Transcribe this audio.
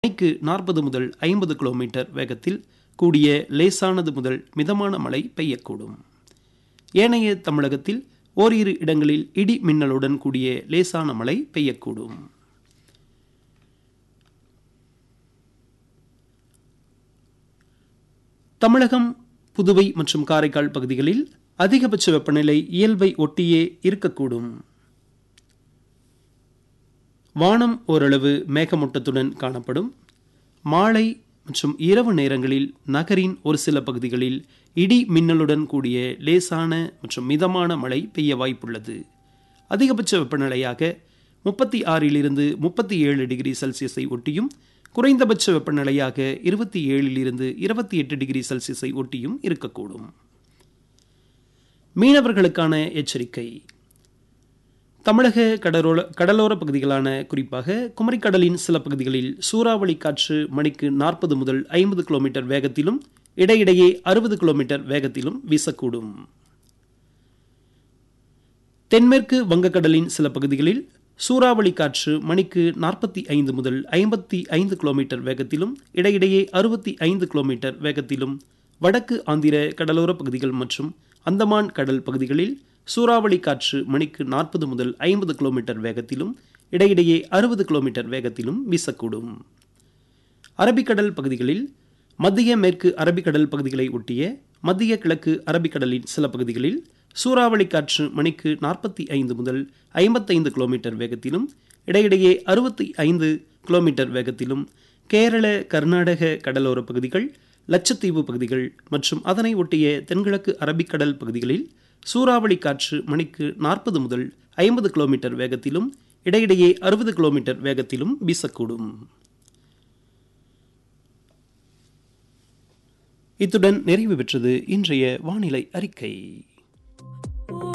மணிக்கு நாற்பது முதல் ஐம்பது கிலோமீட்டர் வேகத்தில் கூடிய லேசானது முதல் மிதமான மழை பெய்யக்கூடும் ஏனைய தமிழகத்தில் ஓரிரு இடங்களில் இடி மின்னலுடன் கூடிய லேசான மழை பெய்யக்கூடும் தமிழகம் புதுவை மற்றும் காரைக்கால் பகுதிகளில் அதிகபட்ச வெப்பநிலை இயல்பை ஒட்டியே இருக்கக்கூடும் வானம் ஓரளவு மேகமூட்டத்துடன் காணப்படும் மாலை மற்றும் இரவு நேரங்களில் நகரின் ஒரு சில பகுதிகளில் இடி மின்னலுடன் கூடிய லேசான மற்றும் மிதமான மழை பெய்ய வாய்ப்புள்ளது அதிகபட்ச வெப்பநிலையாக முப்பத்தி ஆறிலிருந்து முப்பத்தி ஏழு டிகிரி செல்சியஸை ஒட்டியும் குறைந்தபட்ச வெப்பநிலையாக இருபத்தி ஏழிலிருந்து இருபத்தி எட்டு டிகிரி செல்சியஸை ஒட்டியும் இருக்கக்கூடும் மீனவர்களுக்கான எச்சரிக்கை தமிழக கடலோர கடலோர பகுதிகளான குறிப்பாக குமரிக்கடலின் சில பகுதிகளில் சூறாவளி காற்று மணிக்கு நாற்பது முதல் ஐம்பது கிலோமீட்டர் வேகத்திலும் இடையிடையே அறுபது கிலோமீட்டர் வேகத்திலும் வீசக்கூடும் தென்மேற்கு வங்கக்கடலின் சில பகுதிகளில் சூறாவளி காற்று மணிக்கு நாற்பத்தி ஐந்து முதல் ஐம்பத்தி ஐந்து கிலோமீட்டர் வேகத்திலும் இடையிடையே அறுபத்தி ஐந்து கிலோமீட்டர் வேகத்திலும் வடக்கு ஆந்திர கடலோர பகுதிகள் மற்றும் அந்தமான் கடல் பகுதிகளில் சூறாவளி காற்று மணிக்கு நாற்பது முதல் ஐம்பது கிலோமீட்டர் வேகத்திலும் இடையிடையே அறுபது கிலோமீட்டர் வேகத்திலும் வீசக்கூடும் அரபிக்கடல் பகுதிகளில் மத்திய மேற்கு அரபிக்கடல் பகுதிகளை ஒட்டிய மத்திய கிழக்கு அரபிக்கடலின் சில பகுதிகளில் சூறாவளி காற்று மணிக்கு நாற்பத்தி ஐந்து முதல் ஐம்பத்தைந்து கிலோமீட்டர் வேகத்திலும் இடையிடையே அறுபத்தி ஐந்து கிலோமீட்டர் வேகத்திலும் கேரள கர்நாடக கடலோர பகுதிகள் லட்சத்தீவு பகுதிகள் மற்றும் அதனை ஒட்டிய தென்கிழக்கு அரபிக்கடல் பகுதிகளில் சூறாவளி காற்று மணிக்கு நாற்பது முதல் ஐம்பது கிலோமீட்டர் வேகத்திலும் இடையிடையே அறுபது கிலோமீட்டர் வேகத்திலும் வீசக்கூடும் இத்துடன் நிறைவு பெற்றது இன்றைய வானிலை அறிக்கை